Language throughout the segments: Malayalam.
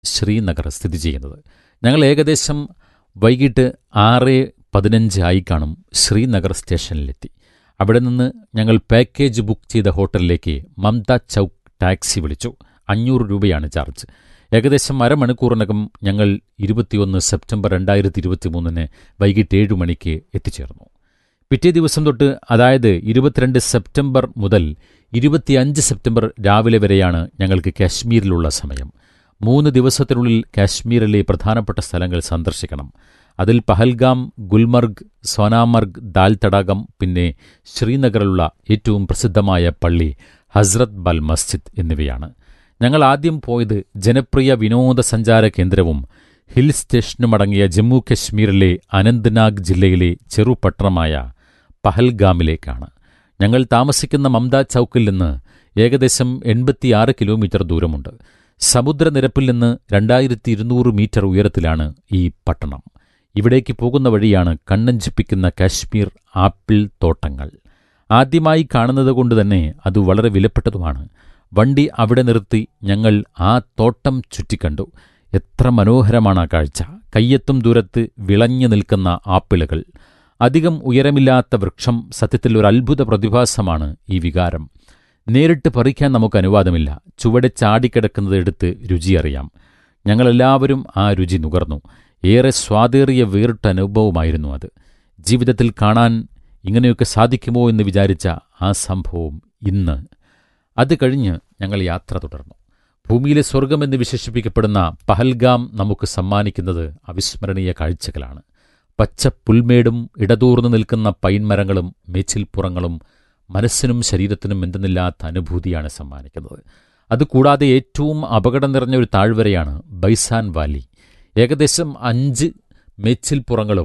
ശ്രീനഗർ സ്ഥിതി ചെയ്യുന്നത് ഞങ്ങൾ ഏകദേശം വൈകിട്ട് ആറ് പതിനഞ്ച് ആയി കാണും ശ്രീനഗർ സ്റ്റേഷനിലെത്തി അവിടെ നിന്ന് ഞങ്ങൾ പാക്കേജ് ബുക്ക് ചെയ്ത ഹോട്ടലിലേക്ക് മമത ചൗക്ക് ടാക്സി വിളിച്ചു അഞ്ഞൂറ് രൂപയാണ് ചാർജ് ഏകദേശം അരമണിക്കൂറിനകം ഞങ്ങൾ ഇരുപത്തിയൊന്ന് സെപ്റ്റംബർ രണ്ടായിരത്തി ഇരുപത്തി മൂന്നിന് വൈകിട്ട് ഏഴ് മണിക്ക് എത്തിച്ചേർന്നു പിറ്റേ ദിവസം തൊട്ട് അതായത് ഇരുപത്തിരണ്ട് സെപ്റ്റംബർ മുതൽ ഇരുപത്തിയഞ്ച് സെപ്റ്റംബർ രാവിലെ വരെയാണ് ഞങ്ങൾക്ക് കാശ്മീരിലുള്ള സമയം മൂന്ന് ദിവസത്തിനുള്ളിൽ കാശ്മീരിലെ പ്രധാനപ്പെട്ട സ്ഥലങ്ങൾ സന്ദർശിക്കണം അതിൽ പഹൽഗാം ഗുൽമർഗ് സോനാമർഗ് ദാൽ തടാകം പിന്നെ ശ്രീനഗറിലുള്ള ഏറ്റവും പ്രസിദ്ധമായ പള്ളി ഹസ്രത് ബൽ മസ്ജിദ് എന്നിവയാണ് ഞങ്ങൾ ആദ്യം പോയത് ജനപ്രിയ വിനോദസഞ്ചാര കേന്ദ്രവും ഹിൽ സ്റ്റേഷനുമടങ്ങിയ ജമ്മു കശ്മീരിലെ അനന്ത്നാഗ് ജില്ലയിലെ ചെറുപട്ടണമായ പഹൽഗാമിലേക്കാണ് ഞങ്ങൾ താമസിക്കുന്ന മംത ചൌക്കിൽ നിന്ന് ഏകദേശം എൺപത്തിയാറ് കിലോമീറ്റർ ദൂരമുണ്ട് സമുദ്രനിരപ്പിൽ നിന്ന് രണ്ടായിരത്തി ഇരുന്നൂറ് മീറ്റർ ഉയരത്തിലാണ് ഈ പട്ടണം ഇവിടേക്ക് പോകുന്ന വഴിയാണ് കണ്ണഞ്ചിപ്പിക്കുന്ന കാശ്മീർ ആപ്പിൾ തോട്ടങ്ങൾ ആദ്യമായി കാണുന്നത് കൊണ്ട് തന്നെ അത് വളരെ വിലപ്പെട്ടതുമാണ് വണ്ടി അവിടെ നിർത്തി ഞങ്ങൾ ആ തോട്ടം ചുറ്റിക്കണ്ടു എത്ര മനോഹരമാണ് ആ കാഴ്ച കയ്യെത്തും ദൂരത്ത് വിളഞ്ഞു നിൽക്കുന്ന ആപ്പിളുകൾ അധികം ഉയരമില്ലാത്ത വൃക്ഷം സത്യത്തിൽ ഒരു അത്ഭുത പ്രതിഭാസമാണ് ഈ വികാരം നേരിട്ട് പറിക്കാൻ നമുക്ക് അനുവാദമില്ല ചുവടെ ചാടിക്കിടക്കുന്നത് എടുത്ത് രുചിയറിയാം ഞങ്ങളെല്ലാവരും ആ രുചി നുകർന്നു ഏറെ സ്വാദേറിയ വേറിട്ട അനുഭവമായിരുന്നു അത് ജീവിതത്തിൽ കാണാൻ ഇങ്ങനെയൊക്കെ സാധിക്കുമോ എന്ന് വിചാരിച്ച ആ സംഭവം ഇന്ന് അത് കഴിഞ്ഞ് ഞങ്ങൾ യാത്ര തുടർന്നു ഭൂമിയിലെ സ്വർഗമെന്ന് വിശേഷിപ്പിക്കപ്പെടുന്ന പഹൽഗാം നമുക്ക് സമ്മാനിക്കുന്നത് അവിസ്മരണീയ കാഴ്ചകളാണ് പച്ച പുൽമേടും ഇടതൂർന്നു നിൽക്കുന്ന പൈൻമരങ്ങളും മേച്ചിൽപ്പുറങ്ങളും മനസ്സിനും ശരീരത്തിനും എന്തെന്നില്ലാത്ത അനുഭൂതിയാണ് സമ്മാനിക്കുന്നത് അതുകൂടാതെ ഏറ്റവും അപകടം നിറഞ്ഞ ഒരു താഴ്വരയാണ് ബൈസാൻ വാലി ഏകദേശം അഞ്ച് മേച്ചിൽപ്പുറങ്ങളും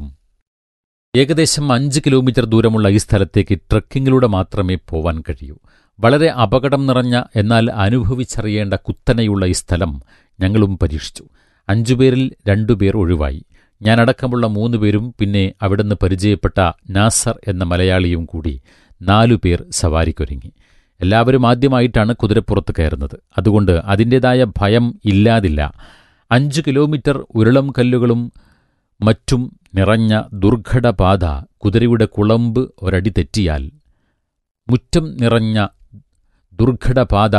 ഏകദേശം അഞ്ച് കിലോമീറ്റർ ദൂരമുള്ള ഈ സ്ഥലത്തേക്ക് ട്രക്കിങ്ങിലൂടെ മാത്രമേ പോവാൻ കഴിയൂ വളരെ അപകടം നിറഞ്ഞ എന്നാൽ അനുഭവിച്ചറിയേണ്ട കുത്തനെയുള്ള ഈ സ്ഥലം ഞങ്ങളും പരീക്ഷിച്ചു അഞ്ചുപേരിൽ രണ്ടുപേർ ഒഴിവായി ഞാനടക്കമുള്ള മൂന്നുപേരും പിന്നെ അവിടുന്ന് പരിചയപ്പെട്ട നാസർ എന്ന മലയാളിയും കൂടി നാലുപേർ സവാരിക്കൊരുങ്ങി എല്ലാവരും ആദ്യമായിട്ടാണ് കുതിരപ്പുറത്ത് കയറുന്നത് അതുകൊണ്ട് അതിൻ്റെതായ ഭയം ഇല്ലാതില്ല അഞ്ച് കിലോമീറ്റർ ഉരുളം കല്ലുകളും മറ്റും നിറഞ്ഞ ദുർഘടപാത കുതിരയുടെ കുളമ്പ് ഒരടി തെറ്റിയാൽ മുറ്റം നിറഞ്ഞ ദുർഘടപാത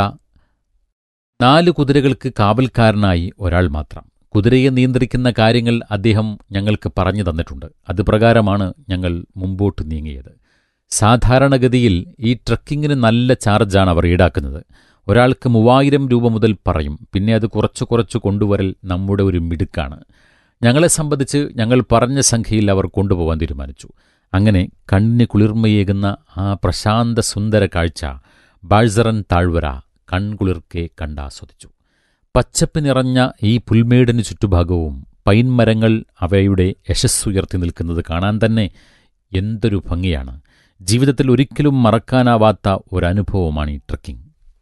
നാല് കുതിരകൾക്ക് കാവൽക്കാരനായി ഒരാൾ മാത്രം കുതിരയെ നിയന്ത്രിക്കുന്ന കാര്യങ്ങൾ അദ്ദേഹം ഞങ്ങൾക്ക് പറഞ്ഞു തന്നിട്ടുണ്ട് അതുപ്രകാരമാണ് ഞങ്ങൾ മുമ്പോട്ട് നീങ്ങിയത് സാധാരണഗതിയിൽ ഈ ട്രക്കിങ്ങിന് നല്ല ചാർജാണ് അവർ ഈടാക്കുന്നത് ഒരാൾക്ക് മൂവായിരം രൂപ മുതൽ പറയും പിന്നെ അത് കുറച്ചു കുറച്ചു കൊണ്ടുവരൽ നമ്മുടെ ഒരു മിടുക്കാണ് ഞങ്ങളെ സംബന്ധിച്ച് ഞങ്ങൾ പറഞ്ഞ സംഖ്യയിൽ അവർ കൊണ്ടുപോകാൻ തീരുമാനിച്ചു അങ്ങനെ കണ്ണിന് കുളിർമയേകുന്ന ആ പ്രശാന്ത സുന്ദര കാഴ്ച ബാഴ്സറൻ താഴ്വര കൺകുളിർക്കെ കണ്ടാസ്വദിച്ചു പച്ചപ്പ് നിറഞ്ഞ ഈ പുൽമേടിന് ചുറ്റുഭാഗവും പൈൻമരങ്ങൾ അവയുടെ യശസ്സുയർത്തി നിൽക്കുന്നത് കാണാൻ തന്നെ എന്തൊരു ഭംഗിയാണ് ജീവിതത്തിൽ ഒരിക്കലും മറക്കാനാവാത്ത ഒരനുഭവമാണ് ഈ ട്രക്കിംഗ്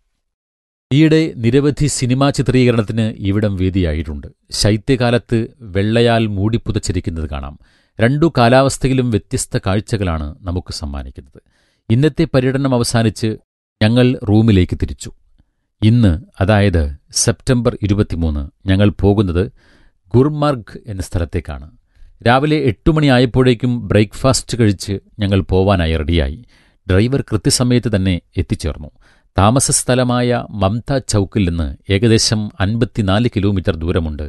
ഈയിടെ നിരവധി സിനിമാ ചിത്രീകരണത്തിന് ഇവിടം വേദിയായിട്ടുണ്ട് ശൈത്യകാലത്ത് വെള്ളയാൽ മൂടിപ്പുതച്ചിരിക്കുന്നത് കാണാം രണ്ടു കാലാവസ്ഥയിലും വ്യത്യസ്ത കാഴ്ചകളാണ് നമുക്ക് സമ്മാനിക്കുന്നത് ഇന്നത്തെ പര്യടനം അവസാനിച്ച് ഞങ്ങൾ റൂമിലേക്ക് തിരിച്ചു ഇന്ന് അതായത് സെപ്റ്റംബർ ഇരുപത്തിമൂന്ന് ഞങ്ങൾ പോകുന്നത് ഗുർമർഗ് എന്ന സ്ഥലത്തേക്കാണ് രാവിലെ എട്ടു മണിയായപ്പോഴേക്കും ബ്രേക്ക്ഫാസ്റ്റ് കഴിച്ച് ഞങ്ങൾ പോവാനായി റെഡിയായി ഡ്രൈവർ കൃത്യസമയത്ത് തന്നെ എത്തിച്ചേർന്നു താമസ സ്ഥലമായ മംത ചൌക്കിൽ നിന്ന് ഏകദേശം അൻപത്തിനാല് കിലോമീറ്റർ ദൂരമുണ്ട്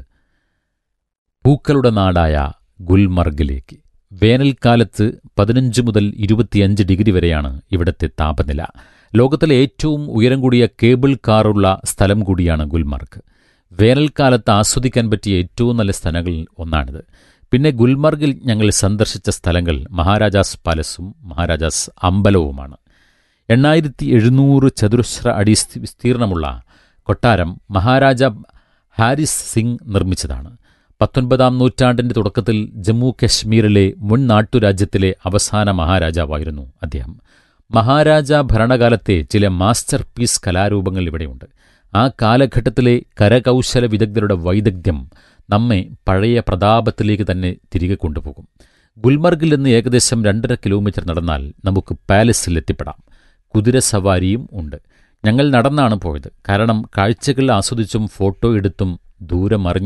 പൂക്കളുടെ നാടായ ഗുൽമർഗിലേക്ക് വേനൽക്കാലത്ത് പതിനഞ്ച് മുതൽ ഇരുപത്തിയഞ്ച് ഡിഗ്രി വരെയാണ് ഇവിടത്തെ താപനില ലോകത്തിലെ ഏറ്റവും ഉയരം കൂടിയ കേബിൾ കാറുള്ള സ്ഥലം കൂടിയാണ് ഗുൽമർഗ് വേനൽക്കാലത്ത് ആസ്വദിക്കാൻ പറ്റിയ ഏറ്റവും നല്ല സ്ഥലങ്ങളിൽ ഒന്നാണിത് പിന്നെ ഗുൽമർഗിൽ ഞങ്ങൾ സന്ദർശിച്ച സ്ഥലങ്ങൾ മഹാരാജാസ് പാലസും മഹാരാജാസ് അമ്പലവുമാണ് എണ്ണായിരത്തി എഴുന്നൂറ് ചതുരശ്ര അടി വിസ്തീർണമുള്ള കൊട്ടാരം മഹാരാജ ഹാരിസ് സിംഗ് നിർമ്മിച്ചതാണ് പത്തൊൻപതാം നൂറ്റാണ്ടിന്റെ തുടക്കത്തിൽ ജമ്മു കശ്മീരിലെ മുൻ നാട്ടുരാജ്യത്തിലെ അവസാന മഹാരാജാവായിരുന്നു അദ്ദേഹം മഹാരാജ ഭരണകാലത്തെ ചില മാസ്റ്റർ പീസ് കലാരൂപങ്ങൾ ഇവിടെയുണ്ട് ആ കാലഘട്ടത്തിലെ കരകൗശല വിദഗ്ധരുടെ വൈദഗ്ധ്യം നമ്മെ പഴയ പ്രതാപത്തിലേക്ക് തന്നെ തിരികെ കൊണ്ടുപോകും ഗുൽമർഗിൽ നിന്ന് ഏകദേശം രണ്ടര കിലോമീറ്റർ നടന്നാൽ നമുക്ക് പാലസിൽ എത്തിപ്പെടാം കുതിരസവാരിയും ഉണ്ട് ഞങ്ങൾ നടന്നാണ് പോയത് കാരണം കാഴ്ചകൾ ആസ്വദിച്ചും ഫോട്ടോ എടുത്തും ദൂരെ മറിഞ്ഞ